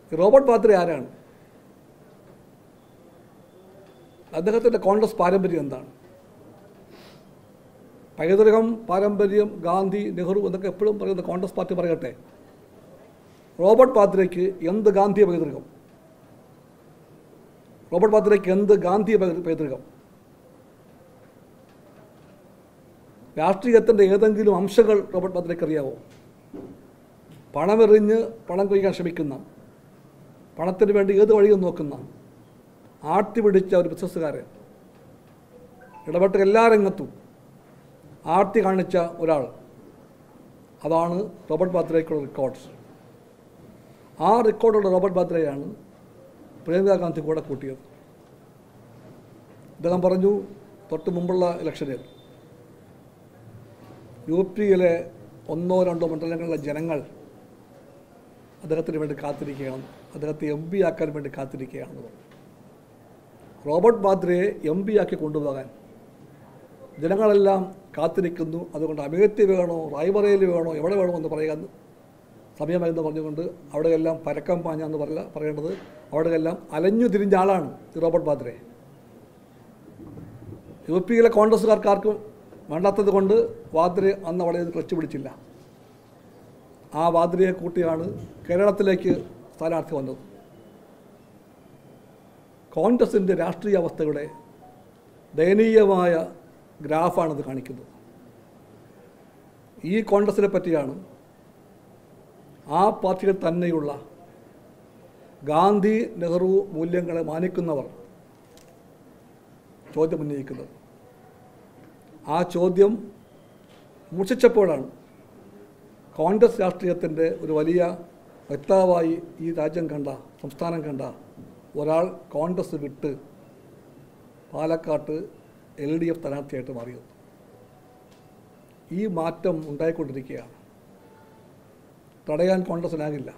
ഈ റോബർട്ട് വാദ്രെ ആരാണ് അദ്ദേഹത്തിൻ്റെ കോൺഗ്രസ് പാരമ്പര്യം എന്താണ് പൈതൃകം പാരമ്പര്യം ഗാന്ധി നെഹ്റു എന്നൊക്കെ എപ്പോഴും പറയുന്ന കോൺഗ്രസ് പാർട്ടി പറയട്ടെ റോബർട്ട് വാദ്രയ്ക്ക് എന്ത് ഗാന്ധിയ പൈതൃകം റോബർട്ട് വാദ്രയ്ക്ക് എന്ത് ഗാന്ധിയ പൈതൃ- പൈതൃകം രാഷ്ട്രീയത്തിൻ്റെ ഏതെങ്കിലും അംശങ്ങൾ റോബർട്ട് വാദ്രയ്ക്ക് അറിയാവോ പണമെറിഞ്ഞ് പണം കൊയ്യാൻ ശ്രമിക്കുന്ന പണത്തിന് വേണ്ടി ഏത് വഴിയും നോക്കുന്ന ആർത്തി പിടിച്ച ഒരു ബിസിനസ്സുകാരൻ ഇടപെട്ട എല്ലാ രംഗത്തും ആർത്തി കാണിച്ച ഒരാൾ അതാണ് റോബർട്ട് ബാദ്രയ്ക്കുള്ള റെക്കോർഡ്സ് ആ റെക്കോർഡുള്ള റോബർട്ട് ബാദ്രയാണ് പ്രിയങ്ക ഗാന്ധി കൂടെ കൂട്ടിയത് അദ്ദേഹം പറഞ്ഞു തൊട്ട് മുമ്പുള്ള ഇലക്ഷനിൽ യു പിയിലെ ഒന്നോ രണ്ടോ മണ്ഡലങ്ങളിലെ ജനങ്ങൾ അദ്ദേഹത്തിന് വേണ്ടി കാത്തിരിക്കുകയാണ് അദ്ദേഹത്തെ എം പി ആക്കാൻ വേണ്ടി കാത്തിരിക്കുകയാണെന്ന് പറഞ്ഞു റോബർട്ട് ബാദ്രയെ എം പി ആക്കി കൊണ്ടുപോകാൻ ജനങ്ങളെല്ലാം കാത്തിരിക്കുന്നു അതുകൊണ്ട് അമേത്തി വേണോ റായ്ബറേലി വേണോ എവിടെ വേണോ എന്ന് പറയാൻ സമയമായെന്ന് പറഞ്ഞുകൊണ്ട് അവിടെയെല്ലാം പരക്കം പാഞ്ഞാന്ന് പറയില്ല പറയേണ്ടത് അവിടെയെല്ലാം അലഞ്ഞു തിരിഞ്ഞ ആളാണ് ഈ റോബർട്ട് ബാദ്രെ യു പിയിലെ കോൺഗ്രസ്സുകാർക്ക് ആർക്കും വേണ്ടാത്തത് കൊണ്ട് വാദ്രെ അന്ന് അവിടെ ക്ലച്ച് പിടിച്ചില്ല ആ വാദ്രയെ കൂട്ടിയാണ് കേരളത്തിലേക്ക് സ്ഥാനാർത്ഥി വന്നത് കോൺഗ്രസിൻ്റെ രാഷ്ട്രീയ അവസ്ഥയുടെ ദയനീയമായ ഗ്രാഫാണിത് കാണിക്കുന്നത് ഈ കോൺഗ്രസിനെ പറ്റിയാണ് ആ പാർട്ടികൾ തന്നെയുള്ള ഗാന്ധി നെഹ്റു മൂല്യങ്ങളെ മാനിക്കുന്നവർ ചോദ്യം ഉന്നയിക്കുന്നത് ആ ചോദ്യം മൂർച്ഛിച്ചപ്പോഴാണ് കോൺഗ്രസ് രാഷ്ട്രീയത്തിൻ്റെ ഒരു വലിയ വ്യക്താവായി ഈ രാജ്യം കണ്ട സംസ്ഥാനം കണ്ട ഒരാൾ കോൺഗ്രസ് വിട്ട് പാലക്കാട്ട് എൽ ഡി എഫ് സ്ഥാനാർത്ഥിയായിട്ട് മാറിയത് ഈ മാറ്റം ഉണ്ടായിക്കൊണ്ടിരിക്കുകയാണ് തടയാൻ കോൺഗ്രസിനാകില്ല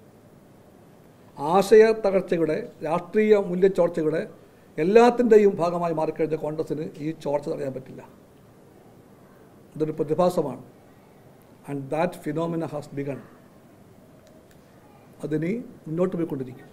ആശയ തകർച്ചയുടെ രാഷ്ട്രീയ മൂല്യച്ചോർച്ചയുടെ എല്ലാത്തിൻ്റെയും ഭാഗമായി മാറിക്കഴിഞ്ഞ കോൺഗ്രസിന് ഈ ചോർച്ച തടയാൻ പറ്റില്ല ഇതൊരു പ്രതിഭാസമാണ് and that phenomena has begun അതിനി മുന്നോട്ട് പോയിക്കൊണ്ടിരിക്കും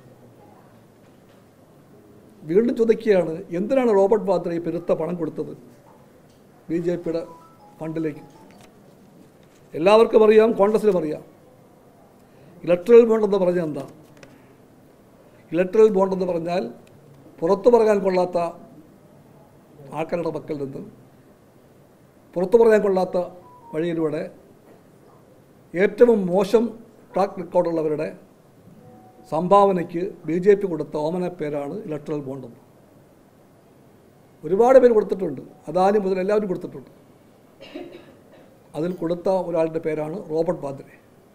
വീണ്ടും ചോദിക്കുകയാണ് എന്തിനാണ് റോബർട്ട് വാദ്ര ഈ പെരുത്ത പണം കൊടുത്തത് ബി ജെ പിയുടെ ഫണ്ടിലേക്ക് എല്ലാവർക്കും അറിയാം കോൺഗ്രസിനും അറിയാം ഇലക്ട്രൽ ബോണ്ട് എന്ന് പറഞ്ഞാൽ എന്താ ഇലക്ട്രൽ ബോണ്ട് എന്ന് പറഞ്ഞാൽ പുറത്തു പറയാൻ കൊള്ളാത്ത ആൾക്കാരുടെ പക്കൽ നിന്ന് പുറത്തു പറയാൻ കൊള്ളാത്ത വഴിയിലൂടെ ഏറ്റവും മോശം ട്രാക്ക് റെക്കോർഡുള്ളവരുടെ സംഭാവനയ്ക്ക് ബി ജെ പി കൊടുത്ത ഓമന പേരാണ് ഇലക്ട്രൽ ബോണ്ട് എന്ന് ഒരുപാട് പേര് കൊടുത്തിട്ടുണ്ട് അദാനി മുതൽ എല്ലാവരും കൊടുത്തിട്ടുണ്ട് അതിൽ കൊടുത്ത ഒരാളുടെ പേരാണ് റോബർട്ട് വാദ്രെ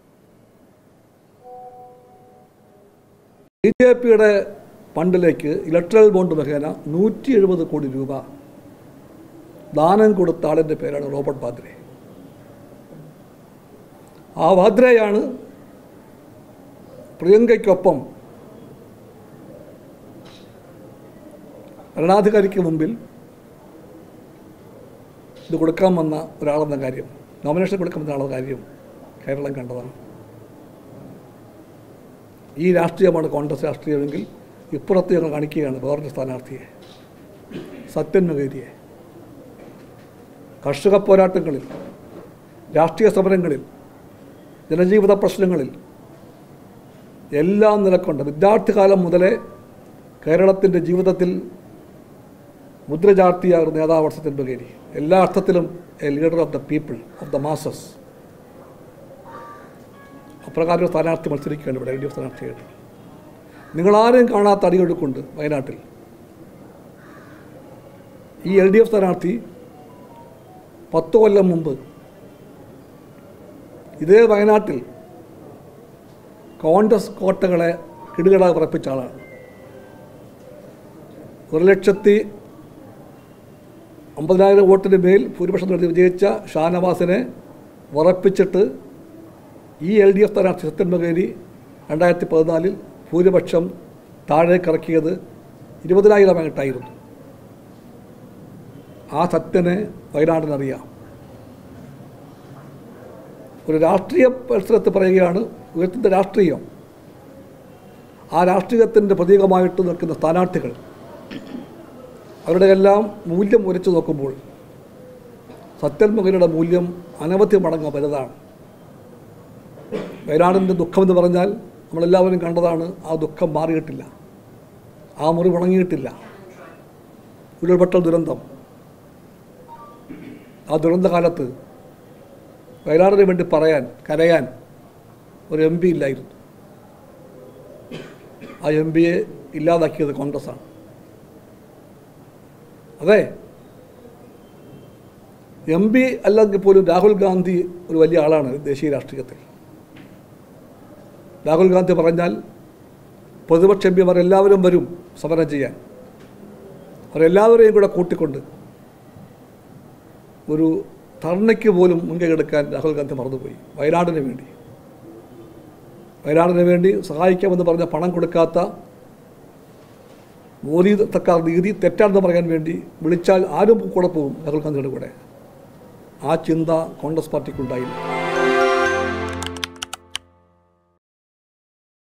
ബി ജെ പിയുടെ ഫണ്ടിലേക്ക് ഇലക്ട്രൽ ബോണ്ട് മുഖേന നൂറ്റി എഴുപത് കോടി രൂപ ദാനം കൊടുത്ത ആളിൻ്റെ പേരാണ് റോബർട്ട് വാദ്രെ ആ വാദ്രയാണ് പ്രിയങ്കയ്ക്കൊപ്പം ഭരണാധികാരിക്ക് മുമ്പിൽ ഇത് കൊടുക്കാൻ വന്ന ഒരാളെന്ന കാര്യം നോമിനേഷൻ കൊടുക്കാൻ വന്ന ആളെന്ന കാര്യം കേരളം കണ്ടതാണ് ഈ രാഷ്ട്രീയമാണ് കോൺഗ്രസ് രാഷ്ട്രീയമെങ്കിൽ ഇപ്പുറത്ത് ഞങ്ങൾ കാണിക്കുകയാണ് വേറൊരു സ്ഥാനാർത്ഥിയെ സത്യൻ മകേരിയെ കർഷക പോരാട്ടങ്ങളിൽ രാഷ്ട്രീയ സമരങ്ങളിൽ ജനജീവിത പ്രശ്നങ്ങളിൽ എല്ലാം നിലക്കൊണ്ട് വിദ്യാർത്ഥികാലം മുതലേ കേരളത്തിൻ്റെ ജീവിതത്തിൽ മുദ്ര ചാർത്തിയ ഒരു നേതാവ് സത്യൻ ബഗേരി എല്ലാ അർത്ഥത്തിലും a leader of the people of the masses അപ്രകാരം ഒരു സ്ഥാനാർത്ഥി മത്സരിക്കുകയാണ് ഇവിടെ എൽ ഡി എഫ് സ്ഥാനാർത്ഥിയായിട്ട് നിങ്ങളാരും കാണാത്ത അടിയൊഴുക്കുണ്ട് വയനാട്ടിൽ ഈ എൽ ഡി എഫ് സ്ഥാനാർത്ഥി പത്ത് കൊല്ലം മുമ്പ് ഇതേ വയനാട്ടിൽ കോൺഗ്രസ് കോട്ടകളെ കിടുകിട ഉറപ്പിച്ച ആളാണ് ഒരു ലക്ഷത്തി അമ്പതിനായിരം വോട്ടിന് മേൽ ഭൂരിപക്ഷം നേടി വിജയിച്ച ഷാനവാസിനെ ഉറപ്പിച്ചിട്ട് ഈ എൽ ഡി എഫ് സ്ഥാനാർത്ഥി സത്യൻ മകേരി രണ്ടായിരത്തി പതിനാലിൽ ഭൂരിപക്ഷം താഴേക്ക് ഇറക്കിയത് ഇരുപതിനായിരമായിട്ടായിരുന്നു ആ സത്യനെ വയനാടിനറിയാം ഒരു രാഷ്ട്രീയ മത്സരത്തിൽ പറയുകയാണ് ഉയർത്തുന്ന രാഷ്ട്രീയം ആ രാഷ്ട്രീയത്തിൻ്റെ പ്രതീകമായിട്ട് നിൽക്കുന്ന സ്ഥാനാർത്ഥികൾ അവരുടെ എല്ലാം മൂല്യം ഉരച്ചു നോക്കുമ്പോൾ സത്യന്മുഖരുടെ മൂല്യം അനവധി മടങ്ങ് വലുതാണ് വയനാടിൻ്റെ ദുഃഖമെന്ന് പറഞ്ഞാൽ നമ്മളെല്ലാവരും കണ്ടതാണ് ആ ദുഃഖം മാറിയിട്ടില്ല ആ മുറി ഉണങ്ങിയിട്ടില്ല ഉരുൾപൊട്ടൽ ദുരന്തം ആ ദുരന്ത കാലത്ത് വയനാടിന് വേണ്ടി പറയാൻ കരയാൻ ഒരു എം പി ഇല്ലായിരുന്നു ആ എം പിയെ ഇല്ലാതാക്കിയത് കോൺഗ്രസ്സാണ് അതെ എം പി അല്ലെങ്കിൽ പോലും രാഹുൽ ഗാന്ധി ഒരു വലിയ ആളാണ് ദേശീയ രാഷ്ട്രീയത്തിൽ രാഹുൽ ഗാന്ധി പറഞ്ഞാൽ പ്രതിപക്ഷ എം പിമാർ എല്ലാവരും വരും സമരം ചെയ്യാൻ അവരെല്ലാവരെയും കൂടെ കൂട്ടിക്കൊണ്ട് ഒരു ധർണയ്ക്ക് പോലും മുൻകൈ എടുക്കാൻ രാഹുൽ ഗാന്ധി മറന്നുപോയി വയനാടിന് വേണ്ടി വയനാടിന് വേണ്ടി സഹായിക്കാമെന്ന് പറഞ്ഞ പണം കൊടുക്കാത്ത മോദി സർക്കാർ നീതി തെറ്റാണെന്ന് പറയാൻ വേണ്ടി വിളിച്ചാൽ ആരും കൂടെ പോകും രാഹുൽ ഗാന്ധിയുടെ കൂടെ ആ ചിന്ത കോൺഗ്രസ് പാർട്ടിക്കുണ്ടായില്ല